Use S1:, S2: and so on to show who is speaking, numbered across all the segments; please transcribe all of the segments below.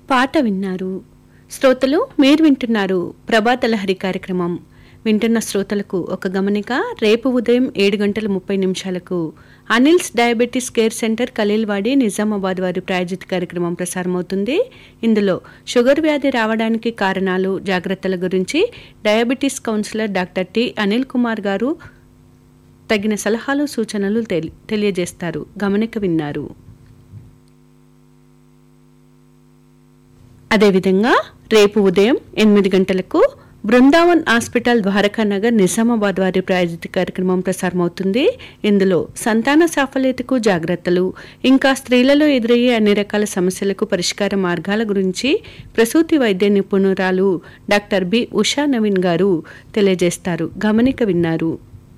S1: పాట విన్నారు శ్రోతలు మీరు వింటున్నారు ప్రభాత లహరి కార్యక్రమం వింటున్న శ్రోతలకు ఒక గమనిక రేపు ఉదయం ఏడు గంటల ముప్పై నిమిషాలకు Anil's diabetes care centre Khaleelwadi Nizamabad వారి ప్రాయోజిత కార్యక్రమం ప్రసారమవుతుంది ఇందులో షుగర్ వ్యాధి రావడానికి కారణాలు జాగ్రత్తల గురించి diabetes counsellor doctor T Anil Kumar garu తగిన సలహాలు సూచనలు తెలి- తెలియజేస్తారు గమనిక విన్నారు అదేవిధంగా రేపు ఉదయం ఎనిమిది గంటలకు బృందావన్ హాస్పిటల్ ద్వారకానగర్ నిజామాబాద్ వారి ప్రాయోజిత కార్యక్రమం ప్రసారమవుతుంది ఇందులో సంతాన సాఫల్యతకు జాగ్రత్తలు ఇంకా స్త్రీలలో ఎదురయ్యే అన్ని రకాల సమస్యలకు పరిష్కార మార్గాల గురించి ప్రసూతి వైద్య నిపుణురాలు డాక్టర్ బి ఉషా నవీన్ గారు తెలియజేస్తారు గమనిక విన్నారు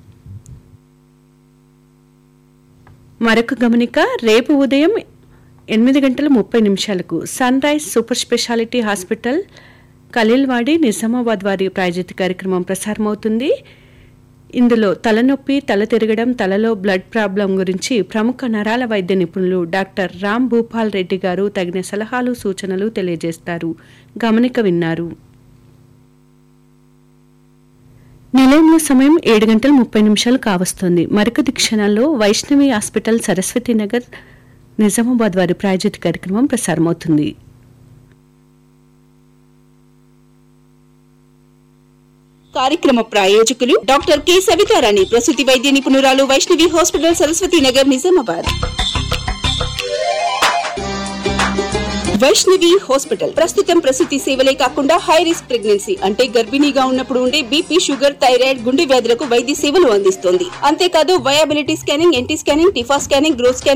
S1: మరొక గమనిక రేపు ఉదయం ఎనిమిది గంటల ముప్పై నిమిషాలకు sunrise super speciality hospital Khaleelwadi Nizamabad వారి ప్రాయోజిత కార్యక్రమం ప్రసారమవుతుంది ఇందులో తలనొప్పి తల తిరగడం తలలో బ్లడ్ ప్రాబ్లం గురించి ప్రముఖ నరాల వైద్య నిపుణులు డాక్టర్ రామ్ భూపాల్ రెడ్డి గారు తగిన సలహాలు సూచనలు తెలియజేస్తారు గమనిక విన్నారు నిలయంలో సమయం ఏడు గంటల ముప్పై నిమిషాలు కావస్తోంది మరికొద్ది క్షణాల్లో వైష్ణవి హాస్పిటల్ సరస్వతి నగర్ నిజామాబాద్ వారి ప్రాయోజిత కార్యక్రమం ప్రసారమవుతుంది
S2: కార్యక్రమ ప్రాయోజకులు డాక్టర్ కె సవితారాణి ప్రసూతి వైద్య నిపుణురాలు వైష్ణవి హాస్పిటల్ సరస్వతి నగర్ నిజామాబాద్ వైష్ణవి హాస్పిటల్ ప్రస్తుతం ప్రసూతి సేవలే కాకుండా హై రిస్క్ ప్రెగ్నెన్సీ అంటే గర్భిణీగా ఉన్నప్పుడు ఉండే బీపీ షుగర్ థైరాయిడ్ గుండె వ్యాధులకు వైద్య సేవలు అందిస్తోంది అంతేకాదు viability scanning NT scanning TIFFA scanning growth scanning